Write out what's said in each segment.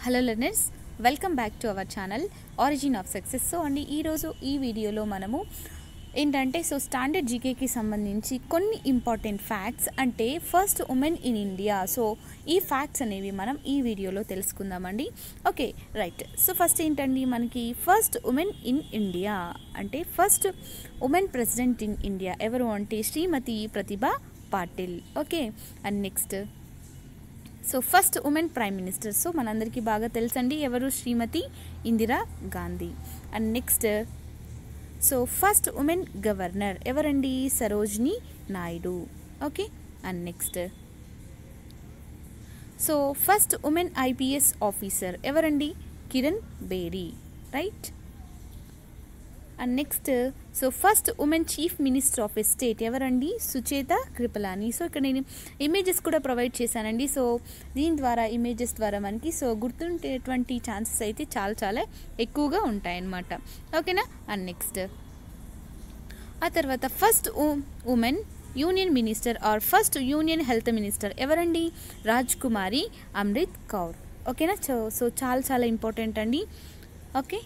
hello learners welcome back to our channel origin of success so అండి ఈరోజు ఈ వీడియోలో మనము ఏంటంటే సో స్టాండర్డ్ జీకేకి సంబంధించి కొన్ని ఇంపార్టెంట్ ఫ్యాక్ట్స్ అంటే first women in India so ఈ ఫ్యాక్ట్స్ అనేవి మనం ఈ వీడియోలో తెలుసుకుందామండి ఓకే రైట్ సో ఫస్ట్ ఏంటండి మనకి ఫస్ట్ ఉమెన్ ఇన్ ఇండియా అంటే first women president in India ఎవరు అంటే Shrimati Pratibha Patil okay and next so first women prime minister so మనందరికీ బాగా తెలుసండి ఎవరు Shrimati Indira Gandhi and next so first women governor ఎవరండి Sarojini Naidu okay and next so first women IPS officer ఎవరండి Kiran Bedi right and next so first women chief minister of state ఎవరండి Sucheta కృపలాని so ఇక్కడ నేను images కూడా ప్రొవైడ్ చేశానండి సో దీని ద్వారా ఇమేజెస్ ద్వారా మనకి సో గుర్తుండేటువంటి ఛాన్సెస్ అయితే చాలా చాలా ఎక్కువగా ఉంటాయన్నమాట ఓకేనా అండ్ నెక్స్ట్ ఆ తర్వాత first women union minister or first union health minister ఎవరండి రాజ్ కుమారి అమృత్ కౌర్ ఓకేనా సో సో చాలా చాలా ఇంపార్టెంట్ అండి ఓకే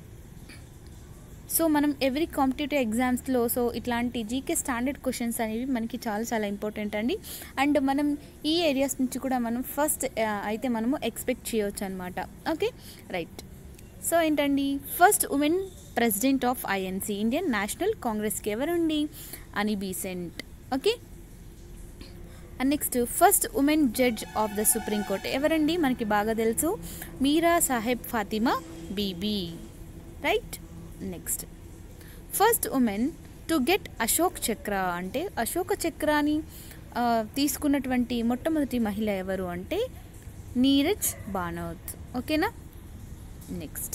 సో మనం ఎవ్రీ కాంపిటేటివ్ ఎగ్జామ్స్లో సో ఇట్లాంటి జీకే స్టాండర్డ్ క్వశ్చన్స్ అనేవి మనకి చాలా చాలా ఇంపార్టెంట్ అండి అండ్ మనం ఈ ఏరియాస్ నుంచి కూడా మనం ఫస్ట్ అయితే మనము ఎక్స్పెక్ట్ చేయవచ్చు అనమాట ఓకే రైట్ సో ఏంటండి first women president of INC Indian national కాంగ్రెస్కి ఎవరండి Annie Besant okay and next first women judge of the supreme court ఎవరండి మనకి బాగా తెలుసు Meera Saheb Fathima Beevi right next first women to get Ashok Chakra అంటే అశోక చక్రాని తీసుకున్నటువంటి మొట్టమొదటి మహిళ ఎవరు అంటే నీరజ్ బానోత్ ఓకేనా నెక్స్ట్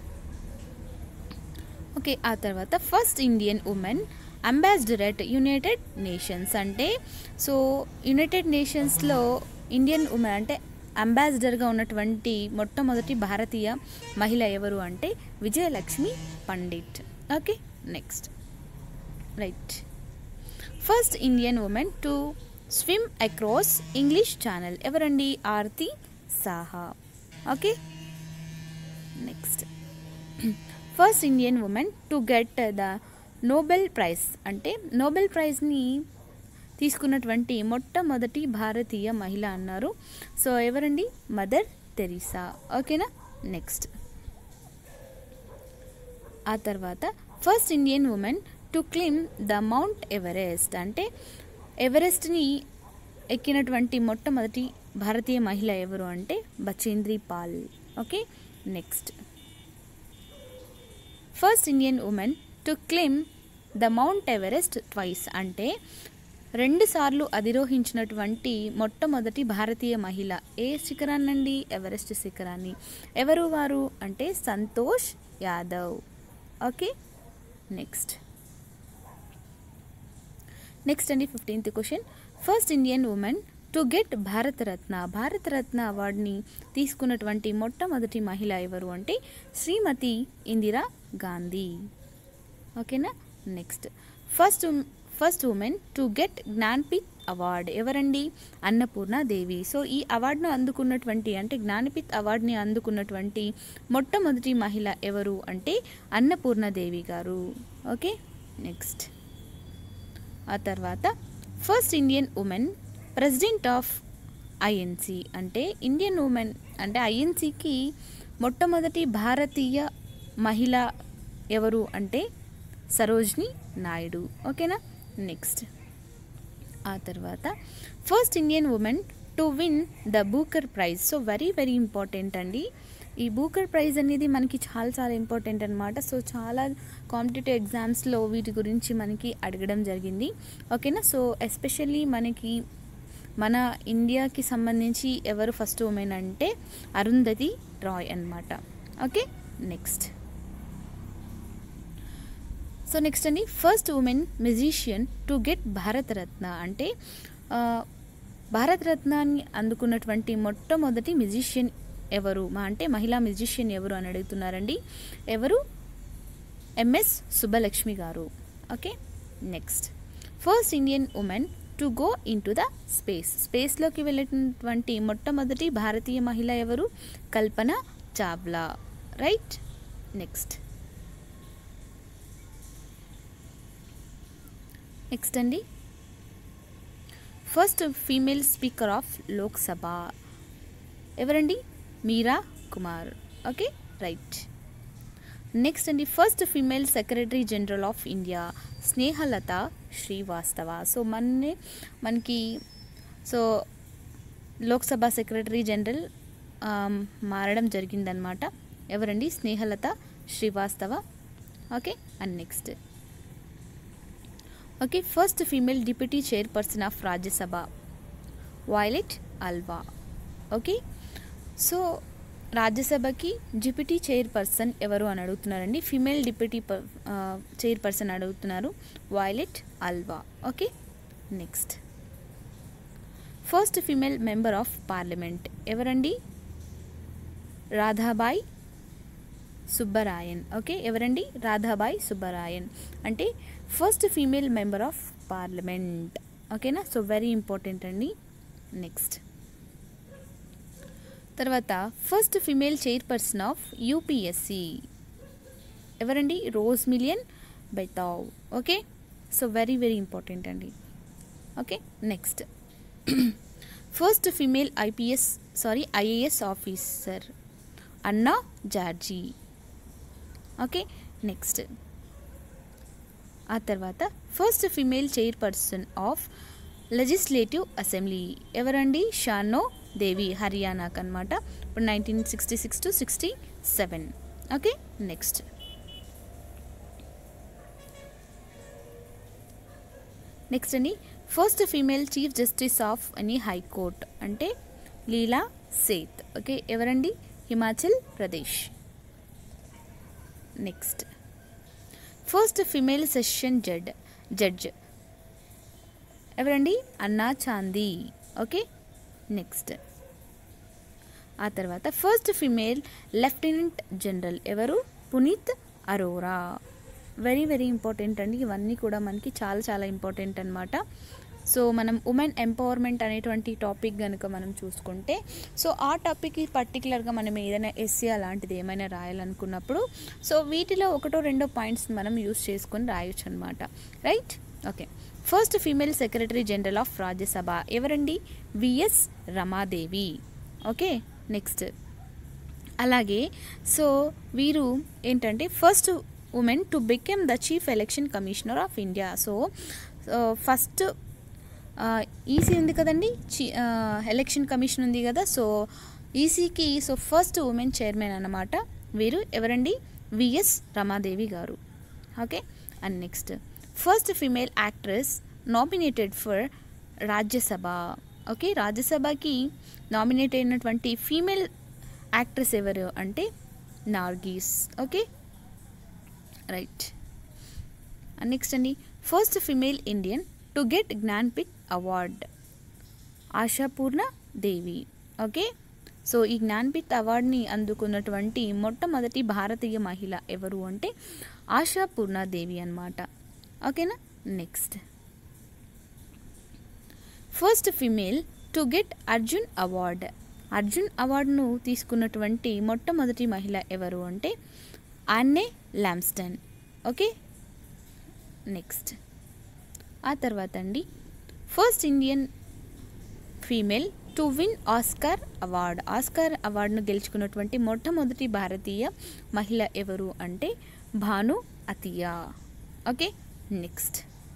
ఓకే ఆ తర్వాత first Indian women ambassador at United Nations అంటే సో యునైటెడ్ నేషన్స్లో ఇండియన్ ఉమెన్ అంటే అంబాసిడర్గా ఉన్నటువంటి మొట్టమొదటి భారతీయ మహిళ ఎవరు అంటే Vijayalakshmi Pandit okay next right first Indian women to swim across English channel ఎవరండి Aarti Saha okay next first Indian women to get the Nobel prize అంటే నోబెల్ ప్రైజ్ని తీసుకున్నటువంటి మొట్టమొదటి భారతీయ మహిళ అన్నారు సో ఎవరండి మదర్ తెరీసా ఓకేనా నెక్స్ట్ ఆ తర్వాత first Indian women to climb the mount Everest అంటే ఎవరెస్ట్ని ఎక్కినటువంటి మొట్టమొదటి భారతీయ మహిళ ఎవరు అంటే Bachendri Pal okay next first Indian women to climb the mount Everest twice అంటే రెండుసార్లు అధిరోహించినటువంటి మొట్టమొదటి భారతీయ మహిళ ఏ శిఖరాన్నండి ఎవరెస్ట్ శిఖరాన్ని ఎవరు వారు అంటే Santosh Yadav okay next next అండి fifteenth question first Indian women to get Bharat Ratna Bharat Ratna అవార్డుని తీసుకున్నటువంటి మొట్టమొదటి మహిళ ఎవరు అంటే శ్రీమతి ఇందిరా గాంధీ ఓకేనా next first first women to get Jnanpith award ఎవరండి అన్నపూర్ణ దేవి సో ఈ అవార్డును అందుకున్నటువంటి అంటే జ్ఞానపీఠ్ అవార్డుని అందుకున్నటువంటి మొట్టమొదటి మహిళ ఎవరు అంటే అన్నపూర్ణ దేవి గారు ఓకే నెక్స్ట్ ఆ తర్వాత first Indian women president of INC అంటే ఇండియన్ ఉమెన్ అంటే ఐఎన్సికి మొట్టమొదటి భారతీయ మహిళ ఎవరు అంటే సరోజిని నాయుడు ఓకేనా నెక్స్ట్ ఆ తర్వాత first Indian women to win the Booker prize so very very important అండి ఈ బూకర్ ప్రైజ్ అనేది మనకి చాలా చాలా ఇంపార్టెంట్ అనమాట సో చాలా కాంపిటేటివ్ ఎగ్జామ్స్లో వీటి గురించి మనకి అడగడం జరిగింది ఓకేనా సో ఎస్పెషల్లీ మనకి మన ఇండియాకి సంబంధించి ఎవరు ఫస్ట్ ఉమెన్ అంటే అరుంధతి రాయ్ అనమాట ఓకే నెక్స్ట్ సో నెక్స్ట్ అండి first women musician to get Bharat Ratna అంటే భారతరత్నాన్ని అందుకున్నటువంటి మొట్టమొదటి మ్యూజిషియన్ ఎవరు మా అంటే మహిళా మ్యూజిషియన్ ఎవరు అని అడుగుతున్నారండి ఎవరు ఎంఎస్ సుబ్బలక్ష్మి గారు okay next first Indian women to go in to the space స్పేస్లోకి వెళ్ళినటువంటి మొట్టమొదటి భారతీయ మహిళ ఎవరు Kalpana Chawla right next next అండి first female speaker of Lok Sabha ఎవరండి Meira Kumar okay right next అండి first female secretary general of India Snehlata Srivastava so మొన్నే మనకి సో లోక్సభ సెక్రటరీ జనరల్ ఆమ్, మారడం జరిగిందనమాట ఎవరండి Snehlata Srivastava okay and next okay first female deputy chairperson of Rajya Sabha violet Alva okay so రాజ్యసభకి డిప్యూటీ చైర్పర్సన్ ఎవరు అని అడుగుతున్నారండి ఫీమేల్ డిప్యూటీ పర్ చైర్పర్సన్ అడుగుతున్నారు Violet Alva okay next first female member of parliament ఎవరండి రాధాబాయ్ సుబ్బరాయన్ ఓకే ఎవరండి రాధాబాయ్ సుబ్బరాయన్ అంటే first female member of parliament ఓకేనా so very important అండి నెక్స్ట్ తర్వాత first female chairperson of UPSC ఎవరండి Rose Millian Bathew okay so very very important అండి okay next first female IPS sorry IAS officer Anna George okay next ఆ తర్వాత first female chairperson of legislative assembly ఎవరండి షానో దేవి హర్యానాకు అనమాట ఇప్పుడు nineteen sixty six to sixty seven okay next next అండి first female chief justice of అని high court అంటే Leila Seth okay ఎవరండి Himachal Pradesh next first female session జడ్ జడ్జ్ ఎవరండి అన్నా చాందీ ఓకే నెక్స్ట్ ఆ తర్వాత ఫస్ట్ ఫీమేల్ లెఫ్టినెంట్ జనరల్ ఎవరు Puneet Arora very very important అండి ఇవన్నీ కూడా మనకి చాలా చాలా ఇంపార్టెంట్ అనమాట సో మనం ఉమెన్ ఎంపవర్మెంట్ అనేటువంటి టాపిక్ కనుక మనం చూసుకుంటే సో ఆ టాపిక్కి పర్టికులర్గా మనం ఏదైనా ఎస్సీ అలాంటిది ఏమైనా రాయాలనుకున్నప్పుడు సో వీటిలో ఒకటో రెండో పాయింట్స్ మనం యూస్ చేసుకొని రాయొచ్చు అనమాట right okay first female secretary general of Rajya Sabha ఎవరండి విఎస్ రమాదేవి ఓకే నెక్స్ట్ అలాగే సో వీరు ఏంటంటే first women to become the chief election commissioner of India so first EC ఉంది కదండి చీ ఎలక్షన్ కమిషన్ ఉంది కదా సో ఈసీకి సో ఫస్ట్ ఉమెన్ చైర్మన్ అన్నమాట వీరు ఎవరండి విఎస్ రమాదేవి గారు okay and next first female actress nominated for Rajya Sabha okay రాజ్యసభకి నామినేట్ అయినటువంటి ఫీమేల్ యాక్ట్రెస్ ఎవరు అంటే నార్గీస్ ఓకే రైట్ నెక్స్ట్ అండి first female Indian to get Jnanpith award Ashapurna Devi okay so ఈ జ్ఞాన్పీఠ్ అవార్డ్ని అందుకున్నటువంటి మొట్టమొదటి భారతీయ మహిళ ఎవరు అంటే ఆశాపూర్ణ దేవి అనమాట ఓకేనా next first female to get Arjun award Arjun అవార్డును తీసుకున్నటువంటి మొట్టమొదటి మహిళ ఎవరు అంటే ఆన్నే ల్యామ్స్టన్ ఓకే నెక్స్ట్ ఆ తర్వాత అండి first Indian female to win Oscar award Oscar అవార్డును గెలుచుకున్నటువంటి మొట్టమొదటి భారతీయ మహిళ ఎవరు అంటే Bhanu Athaiya okay next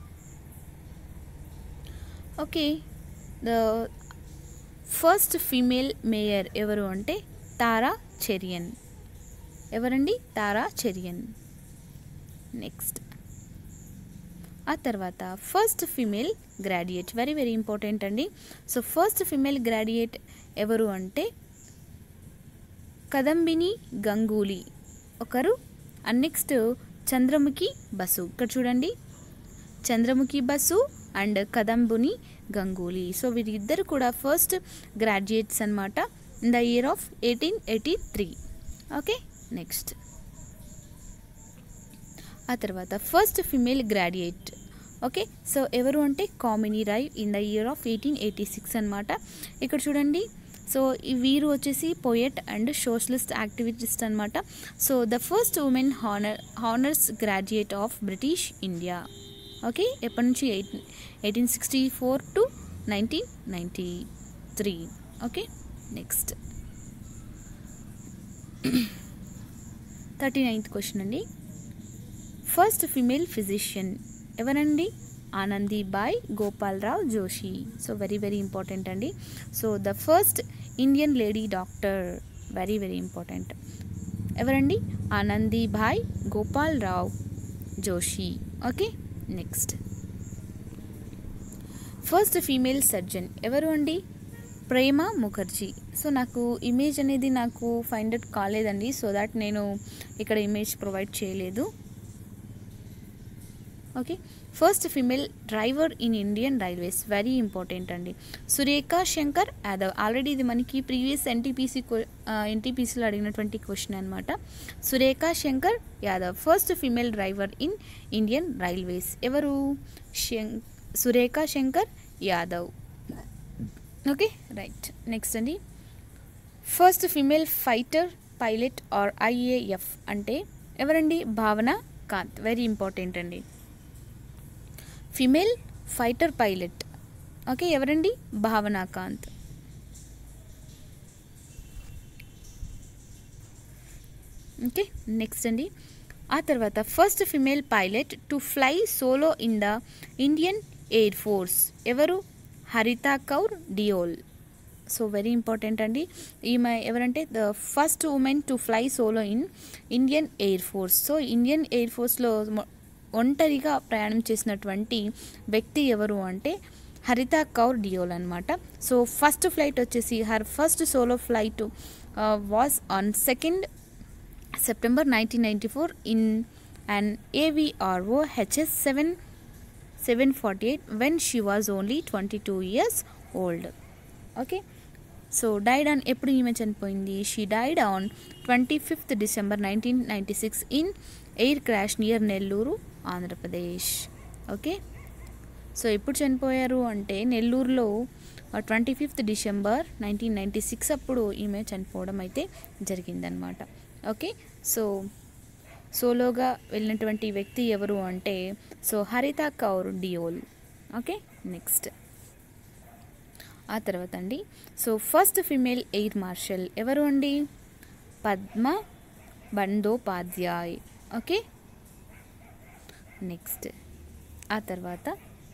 okay the first female mayor ఎవరు అంటే తారా చెరియన్ ఎవరండి తారా చెరియన్ నెక్స్ట్ ఆ తర్వాత first female graduate very very important అండి సో ఫస్ట్ ఫీమేల్ గ్రాడ్యుయేట్ ఎవరు అంటే కదంబిని గంగూలీ ఒకరు అండ్ నెక్స్ట్ చంద్రముఖి బసు ఇక్కడ చూడండి చంద్రముఖి బసు అండ్ కదంబుని గంగూలీ సో వీరిద్దరు కూడా ఫస్ట్ గ్రాడ్యుయేట్స్ అనమాట in the year of eighteen eighty three okay next ఆ తర్వాత first female graduate okay so ఎవరు అంటే Kamini Roy in the year of eighteen eighty six అనమాట ఇక్కడ చూడండి సో ఈ వీరు వచ్చేసి పోయట్ అండ్ సోషలిస్ట్ యాక్టివిస్ట్ అనమాట so the first woman honour honours graduate of British India okay ఎప్పటి నుంచి eight eighteen sixty four to nineteen ninety three okay next thirty ninth question అండి ఫస్ట్ ఫిమేల్ ఫిజిషియన్ ఎవరండి Anandibai Gopalrao Joshi so very very important అండి so the first Indian lady doctor very very important ఎవరండి Anandibai Gopalrao Joshi okay next first female surgeon ఎవరు అండి Prema Mukherjee so నాకు image అనేది నాకు find out కాలేదండి సో దాట్ నేను ఇక్కడ ఇమేజ్ ప్రొవైడ్ చేయలేదు okay first female driver in Indian railways very important అండి సురేఖ శంకర్ యాదవ్ ఆల్రెడీ ఇది మనకి ప్రీవియస్ ఎన్టీపీసీ ఎన్టీపీసీలో అడిగినటువంటి క్వశ్చన్ అనమాట Surekha Shankar Yadav first female driver in Indian railways ఎవరు శం Surekha Shankar Yadav okay right next అండి first female fighter pilot or IAF అంటే ఎవరండి భావన కాంత్ వెరీ ఇంపార్టెంట్ అండి ఫిమేల్ ఫైటర్ పైలట్ ఓకే ఎవరండి భావనా కాంత్ ఓకే నెక్స్ట్ అండి ఆ తర్వాత first female pilot to fly solo in the Indian air force ఎవరు Harita Kaur Deol so very important అండి ఈమె ఎవరంటే the first women to fly solo in Indian air force so Indian air ఫోర్స్లో ఒంటరిగా ప్రయాణం చేసినటువంటి వ్యక్తి ఎవరు అంటే హరిత కౌర్ డియోల్ అనమాట సో ఫస్ట్ ఫ్లైట్ వచ్చేసి her first solo flight was on second September nineteen ninety four in and Avro HS seven seven forty eight when she was only twenty two years old okay so died on ఎప్పుడు ఈమె చనిపోయింది she died on twenty fifth December nineteen ninety six in air crash near Nellore Andhra Pradesh okay so ఎప్పుడు చనిపోయారు అంటే నెల్లూరులో twenty fifth December nineteen ninety six అప్పుడు ఈమె చనిపోవడం అయితే జరిగిందనమాట ఓకే సో సోలోగా వెళ్ళినటువంటి వ్యక్తి ఎవరు అంటే సో హరిత కౌర్ డియోల్ ఓకే నెక్స్ట్ ఆ తర్వాత అండి so first female air marshal ఎవరు అండి పద్మ బందోపాధ్యాయ్ ఓకే నెక్స్ట్ ఆ తర్వాత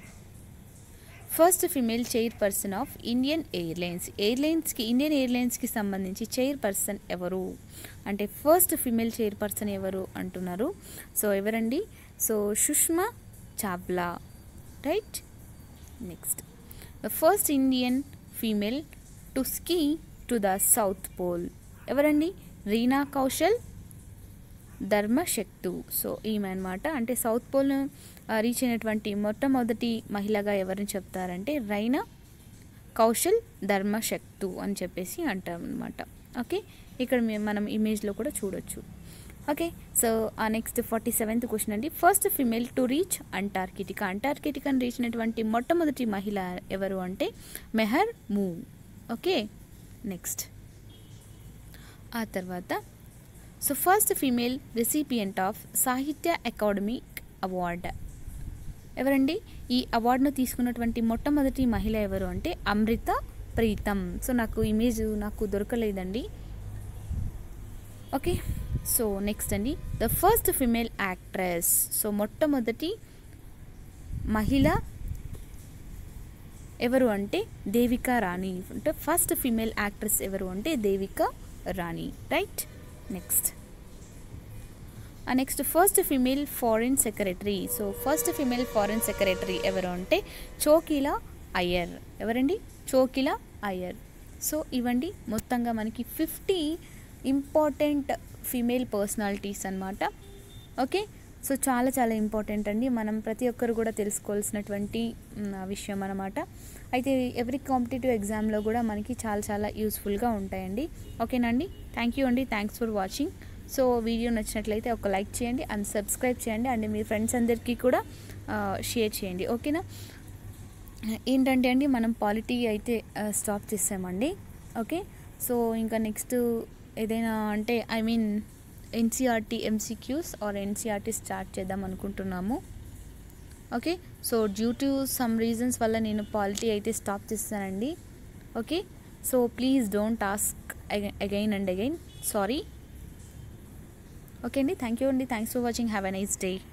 first female chairperson of Indian airlines ఎయిర్లైన్స్కి ఇండియన్ ఎయిర్లైన్స్కి సంబంధించి చైర్ పర్సన్ ఎవరు అంటే ఫస్ట్ ఫిమేల్ చైర్ పర్సన్ ఎవరు అంటున్నారు సో ఎవరండి so Sushma Chawla right next the first Indian female to ski to the south pole ఎవరండి రీనా కౌశల్ ధర్మశక్తు సో ఈమె అనమాట అంటే సౌత్ పోల్ రీచ్ అయినటువంటి మొట్టమొదటి మహిళగా ఎవరిని చెప్తారంటే రైనా కౌశల్ ధర్మశక్తు అని చెప్పేసి అంటాం అనమాట ఓకే ఇక్కడ మే- మనం ఇమేజ్లో కూడా చూడొచ్చు ఓకే సో ఆ నెక్స్ట్ ఫార్టీ సెవెంత్ క్వశ్చన్ అండి first female to reach Antarctica అంటార్కిటికాని రీచ్ అయినటువంటి మొట్టమొదటి మహిళ ఎవరు అంటే మెహర్ మూ ఓకే నెక్స్ట్ ఆ తర్వాత so first female recipient of Sahitya academic award ఎవరండి ఈ అవార్డును తీసుకున్నటువంటి మొట్టమొదటి మహిళ ఎవరు అంటే అమృత ప్రీతం సో నాకు ఇమేజ్ నాకు దొరకలేదండి ఓకే సో నెక్స్ట్ అండి the first female actress so మొట్టమొదటి మహిళ ఎవరు అంటే దేవికా రాణి అంటే ఫస్ట్ ఫిమేల్ యాక్ట్రెస్ ఎవరు అంటే Devika Rani right next next first female foreign secretary so first female foreign secretary ఎవరు అంటే చోకిలా అయ్యర్ ఎవరండి చోకిలా అయ్యర్ సో ఇవండి మొత్తంగా మనకి ఫిఫ్టీ ఇంపార్టెంట్ ఫిమేల్ పర్సనాలిటీస్ అన్నమాట ఓకే సో చాలా చాలా ఇంపార్టెంట్ అండి మనం ప్రతి ఒక్కరు కూడా తెలుసుకోవాల్సినటువంటి మ్, విషయం అనమాట అయితే ఎవ్రీ కాంపిటేటివ్ ఎగ్జామ్లో కూడా మనకి చాలా చాలా యూస్ఫుల్గా ఉంటాయండి ఓకేనండి థ్యాంక్ యూ అండి thanks for watching so video నచ్చినట్లయితే ఒక లైక్ చేయండి అండ్ సబ్స్క్రైబ్ చేయండి అండ్ మీ ఫ్రెండ్స్ అందరికీ కూడా షేర్ చేయండి ఓకేనా ఏంటంటే అండి మనం పాలిటీ అయితే స్టాప్ చేసామండి ఓకే సో ఇంకా నెక్స్ట్ ఏదైనా అంటే I mean NCERT MCQs or NCERT start చేద్దాం అనుకుంటున్నాము okay so due to some reasons వల్ల నేను పాలిటీ అయితే స్టాప్ చేస్తానండి okay so please don't ask again and again sorry okay అండి థ్యాంక్ యూ అండి thanks for watching have a nice day